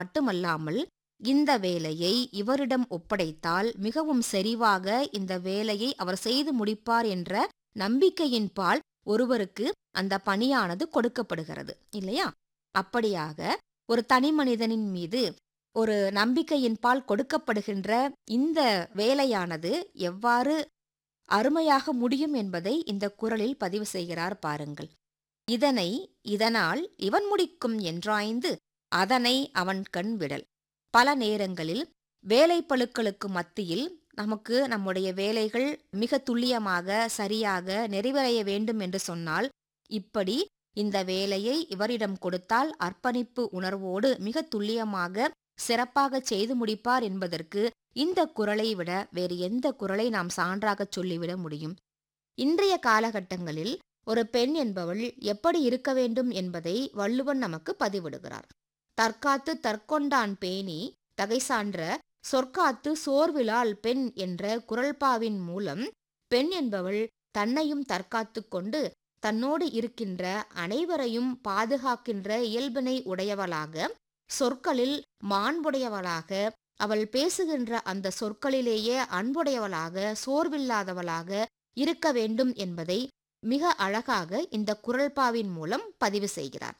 மட்டுமல்லாமல் இந்த வேலையை இவரிடம் ஒப்படைத்தால் மிகவும் செறிவாக இந்த வேலையை அவர் செய்து முடிப்பார் என்ற நம்பிக்கையின் பால் ஒருவருக்கு அந்த பணியானது கொடுக்கப்படுகிறது இல்லையா அப்படியாக ஒரு தனி மனிதனின் மீது ஒரு நம்பிக்கையின் பால் கொடுக்கப்படுகின்ற இந்த வேலையானது எவ்வாறு அருமையாக முடியும் என்பதை இந்த குரலில் பதிவு செய்கிறார் பாருங்கள் இதனை இதனால் இவன் முடிக்கும் என்றாய்ந்து அதனை அவன் கண் விடல் பல நேரங்களில் வேலைப்பளுக்களுக்கு மத்தியில் நமக்கு நம்முடைய வேலைகள் மிக துல்லியமாக சரியாக நிறைவடைய வேண்டும் என்று சொன்னால் இப்படி இந்த வேலையை இவரிடம் கொடுத்தால் அர்ப்பணிப்பு உணர்வோடு மிக துல்லியமாக சிறப்பாக செய்து முடிப்பார் என்பதற்கு இந்த குரலை விட வேறு எந்த குரலை நாம் சான்றாக சொல்லிவிட முடியும் இன்றைய காலகட்டங்களில் ஒரு பெண் என்பவள் எப்படி இருக்க வேண்டும் என்பதை வள்ளுவன் நமக்கு பதிவிடுகிறார் தற்காத்து தற்கொண்டான் பேணி தகைசான்ற சொற்காத்து சோர்விலால் பெண் என்ற குரல்பாவின் மூலம் பெண் என்பவள் தன்னையும் தற்காத்து கொண்டு தன்னோடு இருக்கின்ற அனைவரையும் பாதுகாக்கின்ற இயல்பினை உடையவளாக சொற்களில் மாண்புடையவளாக அவள் பேசுகின்ற அந்த சொற்களிலேயே அன்புடையவளாக சோர்வில்லாதவளாக இருக்க வேண்டும் என்பதை மிக அழகாக இந்த குரல்பாவின் மூலம் பதிவு செய்கிறார்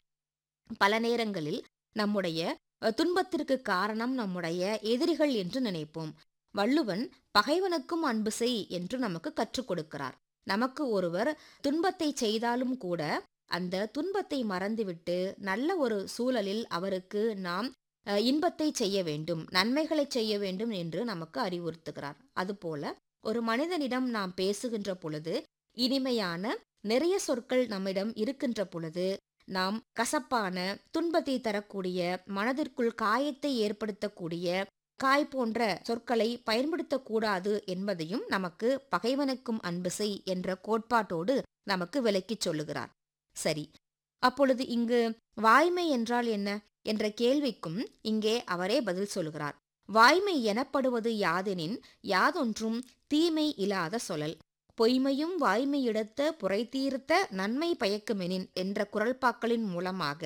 பல நேரங்களில் நம்முடைய துன்பத்திற்கு காரணம் நம்முடைய எதிரிகள் என்று நினைப்போம் வள்ளுவன் பகைவனுக்கும் அன்பு செய் என்று நமக்கு கற்றுக் கொடுக்கிறார் நமக்கு ஒருவர் துன்பத்தை செய்தாலும் கூட அந்த துன்பத்தை மறந்துவிட்டு நல்ல ஒரு சூழலில் அவருக்கு நாம் இன்பத்தை செய்ய வேண்டும் நன்மைகளை செய்ய வேண்டும் என்று நமக்கு அறிவுறுத்துகிறார் அதுபோல ஒரு மனிதனிடம் நாம் பேசுகின்ற பொழுது இனிமையான நிறைய சொற்கள் நம்மிடம் இருக்கின்ற பொழுது நாம் கசப்பான துன்பத்தை தரக்கூடிய மனதிற்குள் காயத்தை ஏற்படுத்தக்கூடிய காய் போன்ற சொற்களை பயன்படுத்தக்கூடாது என்பதையும் நமக்கு பகைவனுக்கும் அன்பு செய் என்ற கோட்பாட்டோடு நமக்கு விளக்கிச் சொல்லுகிறார் சரி அப்பொழுது இங்கு வாய்மை என்றால் என்ன என்ற கேள்விக்கும் இங்கே அவரே பதில் சொல்கிறார் வாய்மை எனப்படுவது யாதெனின் யாதொன்றும் தீமை இல்லாத சொல்லல் பொய்மையும் வாய்மையிடத்த புரைத்தீர்த்த நன்மை பயக்குமெனின் என்ற குரல்பாக்களின் மூலமாக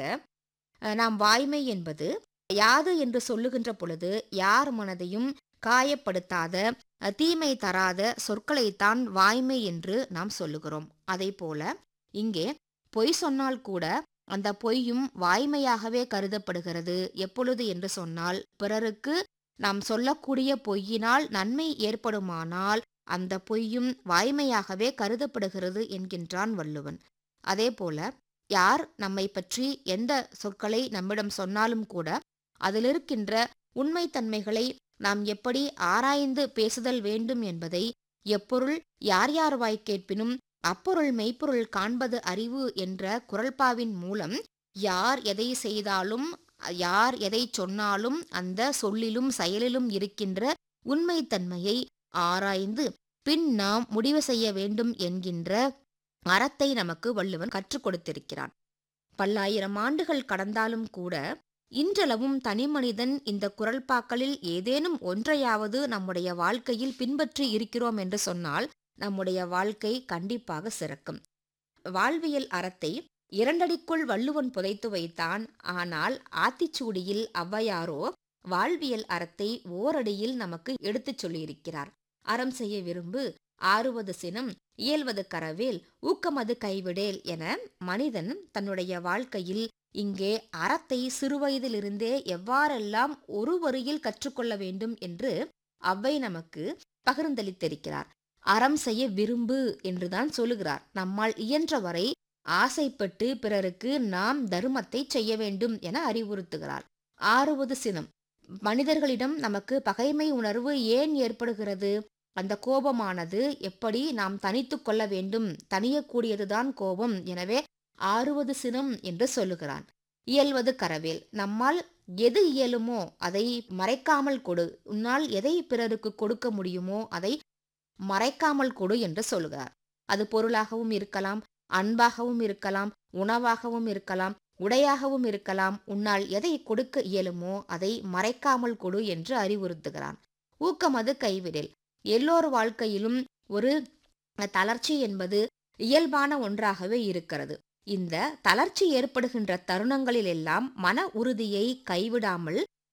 நாம் வாய்மை என்பது யாது என்று சொல்லுகின்ற பொழுது யார் மனதையும் காயப்படுத்தாத தீமை தராத சொற்களைத்தான் வாய்மை என்று நாம் சொல்லுகிறோம் அதே போல இங்கே பொய் சொன்னால் கூட அந்த பொய்யும் வாய்மையாகவே கருதப்படுகிறது எப்பொழுது என்று சொன்னால் பிறருக்கு நாம் சொல்லக்கூடிய பொய்யினால் நன்மை ஏற்படுமானால் அந்த பொய்யும் வாய்மையாகவே கருதப்படுகிறது என்கின்றான் வள்ளுவன் அதே போல யார் நம்மை பற்றி எந்த சொற்களை நம்மிடம் சொன்னாலும் கூட அதிலிருக்கின்ற உண்மைத்தன்மைகளை நாம் எப்படி ஆராய்ந்து பேசுதல் வேண்டும் என்பதை எப்பொருள் யார் யார் வாய் கேட்பினும் அப்பொருள் மெய்ப்பொருள் காண்பது அறிவு என்ற குரல்பாவின் மூலம் யார் எதை செய்தாலும் யார் எதை சொன்னாலும் அந்த சொல்லிலும் செயலிலும் இருக்கின்ற உண்மைத்தன்மையை ஆராய்ந்து பின் நாம் முடிவு செய்ய வேண்டும் என்கின்ற அறத்தை நமக்கு வள்ளுவன் கற்றுக் கொடுத்திருக்கிறான் பல்லாயிரம் ஆண்டுகள் கடந்தாலும் கூட இன்றளவும் தனிமனிதன் இந்த குரல்பாக்களில் ஏதேனும் ஒன்றையாவது நம்முடைய வாழ்க்கையில் பின்பற்றி இருக்கிறோம் என்று சொன்னால் நம்முடைய வாழ்க்கை கண்டிப்பாக சிறக்கும் வாழ்வியல் அறத்தை இரண்டடிக்குள் வள்ளுவன் புதைத்து வைத்தான் ஆனால் ஆத்திச்சூடியில் ஔவையாரோ வாழ்வியல் அறத்தை ஓரடியில் நமக்கு எடுத்துச் சொல்லியிருக்கிறார் அறம் செய்ய விரும்பு ஆறுவது சினம் இயல்வது கரவேல் ஊக்கமது கைவிடேல் என மனிதன் தன்னுடைய வாழ்க்கையில் இங்கே அறத்தை சிறுவயதிலிருந்தே எவ்வாறெல்லாம் ஒரு வரியில் கற்றுக்கொள்ள வேண்டும் என்று அவ்வை நமக்கு பகிர்ந்தளித்திருக்கிறார் அறம் செய்ய விரும்பு என்றுதான் சொல்லுகிறார் நம்மால் இயன்றவரை ஆசைப்பட்டு பிறருக்கு நாம் தர்மத்தை செய்ய வேண்டும் என அறிவுறுத்துகிறார் ஆறுவது சினம் மனிதர்களிடம் நமக்கு பகைமை உணர்வு ஏன் ஏற்படுகிறது அந்த கோபமானது எப்படி நாம் தனித்து கொள்ள வேண்டும் தனியக்கூடியதுதான் கோபம் எனவே ஆறுவது சினம் என்று சொல்லுகிறான் இயல்வது கரவேல் நம்மால் எது இயலுமோ அதை மறைக்காமல் கொடு உன்னால் எதை பிறருக்கு கொடுக்க முடியுமோ அதை மறைக்காமல் கொடு என்று சொல்கிறார் அது பொருளாகவும் இருக்கலாம் அன்பாகவும் இருக்கலாம் உணவாகவும் இருக்கலாம் உடையாகவும் இருக்கலாம் உன்னால் எதை கொடுக்க இயலுமோ அதை மறைக்காமல் கொடு என்று அறிவுறுத்துகிறான் ஊக்கமது கைவிடல் எல்லோர் வாழ்க்கையிலும் ஒரு தளர்ச்சி என்பது இயல்பான ஒன்றாகவே இருக்கிறது இந்த தளர்ச்சி ஏற்படுகின்ற தருணங்களிலெல்லாம் மன உறுதியை கைவிடாமல்